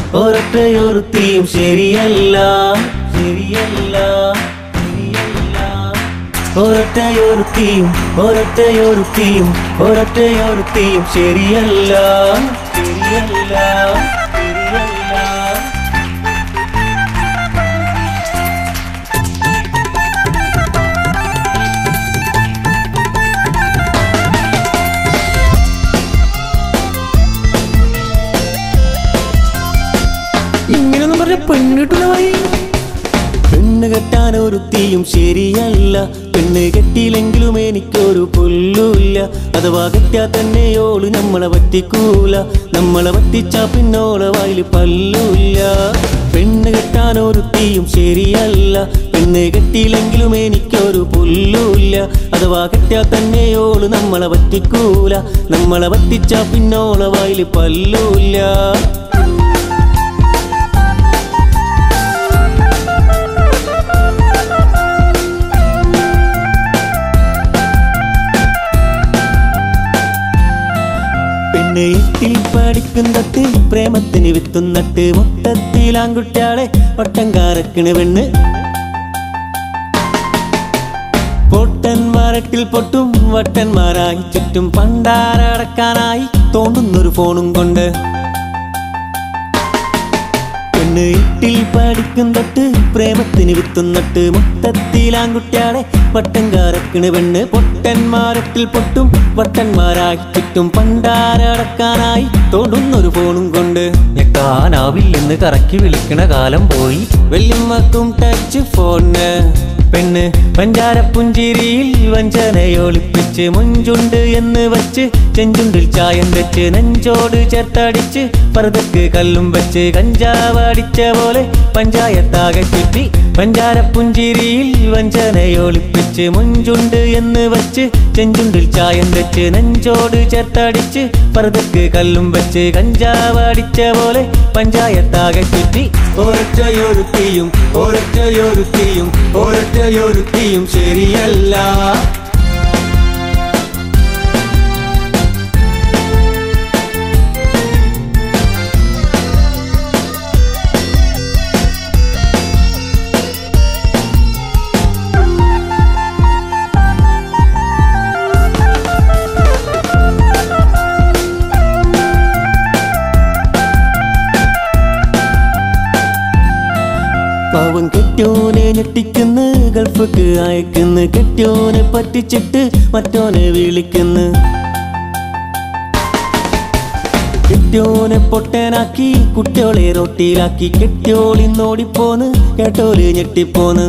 ഒരൊറ്റയൊരുത്തിയും ശരിയല്ല ശരിയല്ല ശരിയല്ല ഒരൊറ്റയൊരുത്തിയും ഒരൊറ്റയൊരുത്തിയും ഒരൊറ്റയൊരുത്തിയും ശരിയല്ല ശരിയല്ല ശരിയല്ല ഇങ്ങനെയൊന്നും പറഞ്ഞ പെണ്ണിട്ടുള്ള വഴി പെണ്ണ് കെട്ടാൻ ഒരുത്തിയും ശരിയല്ല പെണ്ണ് കെട്ടിയില്ലെങ്കിലും എനിക്കൊരു പുല്ലുമില്ല അഥവാ കെട്ടിയാ തന്നെയോള് നമ്മളെ പറ്റിക്കൂല നമ്മളെ പറ്റിച്ചാ പിന്നോളെ വായില് പല്ലുമില്ല പെണ്ണ് കെട്ടാൻ ഒരുത്തിയും ശരിയല്ല പെണ്ണ് കെട്ടിയില്ലെങ്കിലും എനിക്കൊരു പുല്ലുമില്ല അഥവാ കെട്ടിയാ തന്നെയോള് നമ്മളെ പറ്റിക്കൂല നമ്മളെ പറ്റിച്ചാ പിന്നോളെ വായില് പല്ലുമില്ല പെണ്ണ് എട്ടിൽ പഠിക്കുന്നട്ട് പ്രേമത്തിന് വിത്തുന്നട്ട് മൊത്തത്തിൽ ആൺകുട്ടിയാളെ വട്ടം കാരക്കണ് പെണ്ണ് പൊട്ടന്മാരട്ടിൽ പൊട്ടും വട്ടന്മാരായി ചുറ്റും പണ്ടാരടക്കാനായി തോണ്ടുന്നൊരു ഫോണും കൊണ്ട് പെണ്ണ് എട്ടിൽ പഠിക്കും തൊട്ട് പ്രേമത്തിന് വിത്തുന്നട്ട് മൊത്തത്തിൽ ആൺകുട്ടിയാളെ വട്ടം കാരക്കണ് പെണ്ണ് പൊട്ടന്മാരട്ടിൽ പൊട്ടും വട്ടന്മാരായി ചുറ്റും പണ്ടാരടക്കാനായി തോണ്ടുന്നൊരു ഫോണും കൊണ്ട് ഞെക്കാനാവില്ലെന്ന് കറക്കി വിളിക്കണ കാലം പോയി വെല്ലുമ്മക്കും ടച്ച് ഫോണ് പെണ്ണ് പഞ്ചാരപ്പുഞ്ചിരിയിൽ വഞ്ചനയൊളിപ്പിച്ച് മുഞ്ചുണ്ട് എന്ന് വച്ച് ചെഞ്ചുണ്ടിൽ ചായം വെച്ച് നെഞ്ചോട് ചേർത്തടിച്ച് പറുതക്ക് കല്ലും വെച്ച് കഞ്ചാവടിച്ച പോലെ പഞ്ചായത്താകെ ചുറ്റി പഞ്ചാരപ്പുഞ്ചിരിയിൽ വഞ്ചനയൊളിപ്പിച്ച് മുഞ്ചുണ്ട് എന്ന് വച്ച് ചെഞ്ചുണ്ടിൽ ചായം വെച്ച് നെഞ്ചോട് ചേർത്തടിച്ച് പറുതക്ക് കല്ലും വെച്ച് കഞ്ചാവടിച്ച പോലെ പഞ്ചായത്താകെ ചുറ്റി ഒരൊറ്റയൊരുത്തിയും ഒരൊറ്റയൊരുത്തിയും ഒരൊറ്റയൊരുത്തിയും ശരിയല്ല പാവം കെട്ടിയോനെ ഞെട്ടിക്കുന്ന് ഗൾഫക്ക് അയക്കുന്ന് കെട്ടിയോനെ പറ്റിച്ചിട്ട് മറ്റോനെ വിളിക്കുന്ന് കെട്ടിയോനെ പൊട്ടനാക്കി കുട്ടിയോളെ റൊട്ടിയിലാക്കി കെട്ടിയോളിന്നോടിപ്പോന്ന് കേട്ടോല് ഞെട്ടിപ്പോന്ന്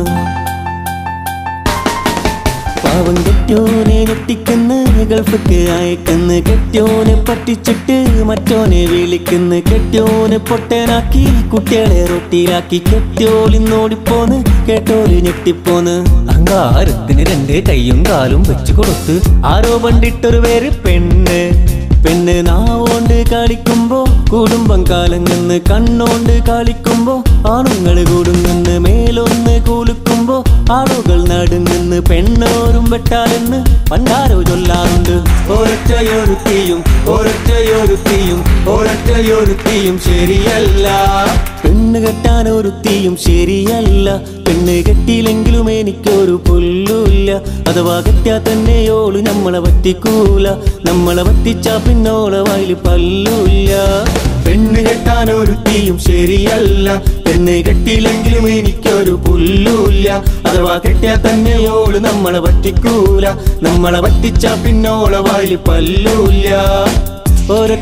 പാവം കെട്ടിയോനെ ഞെട്ടിക്കുന്ന് ഗൾഫക്ക് അയക്കുന്ന് കെട്ടിയോനെ പറ്റിച്ചിട്ട് മറ്റോനെ വിളിക്കുന്ന് കെട്ടിയോനെ പൊട്ടനാക്കി കുട്ടികളെ റൊട്ടിയിലാക്കി കെട്ടിയോളിന്നോടിപ്പോന്ന് കേട്ടോല് ഞെട്ടിപ്പോന്ന് അങ്കാരത്തിന് രണ്ട് കൈയും കാലും വെച്ചു കൊടുത്ത് ആരോ പണ്ടിട്ടൊരു പേര് പെണ്ണ് പെണ്ണ് നാവോണ്ട് കളിക്കുമ്പോ കുടുംബം കാലങ്ങന്ന് കണ്ണോണ്ട് കളിക്കുമ്പോ ആണുങ്ങള് കൂടുങ്ങന്ന് മേലൊന്ന് കൂലുക്കുമ്പോ ആളുകൾ നടുങ്ങന്ന് പെണ്ണോരും വെട്ടാലെന്ന് പണ്ടാരോ ചൊല്ലാറുണ്ട് ഒരൊറ്റയൊരുത്തിയും ഒരൊറ്റയൊരുത്തിയും ഒരൊറ്റയൊരുത്തിയും ശരിയല്ല പെണ്ണ് കെട്ടാൻ ഒരുത്തിയും ശരിയല്ല പെണ്ണ് കെട്ടിയില്ലെങ്കിലും എനിക്കൊരു പുല്ലുമില്ല അഥവാ കെട്ടിയാ തന്നെയോള് നമ്മളെ പറ്റിക്കൂല നമ്മളെ പറ്റിച്ചാ പിന്നോളെ വായില് പല്ലുമില്ല പെണ്ണ് കെട്ടാൻ ഒരുത്തിയും ശരിയല്ല പെണ്ണ് കെട്ടിയില്ലെങ്കിലും എനിക്കൊരു പുല്ലുമില്ല അഥവാ കെട്ടിയാ തന്നെയോള് നമ്മളെ പറ്റിക്കൂല നമ്മളെ പറ്റിച്ചാ പിന്നോളെ വായില് പല്ലുമില്ല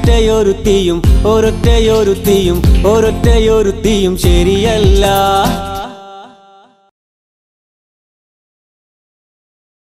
ഒരൊറ്റയൊരുത്തിയും ഒരൊറ്റയൊരുത്തിയും ഒരൊറ്റയൊരുത്തിയും ശരിയല്ല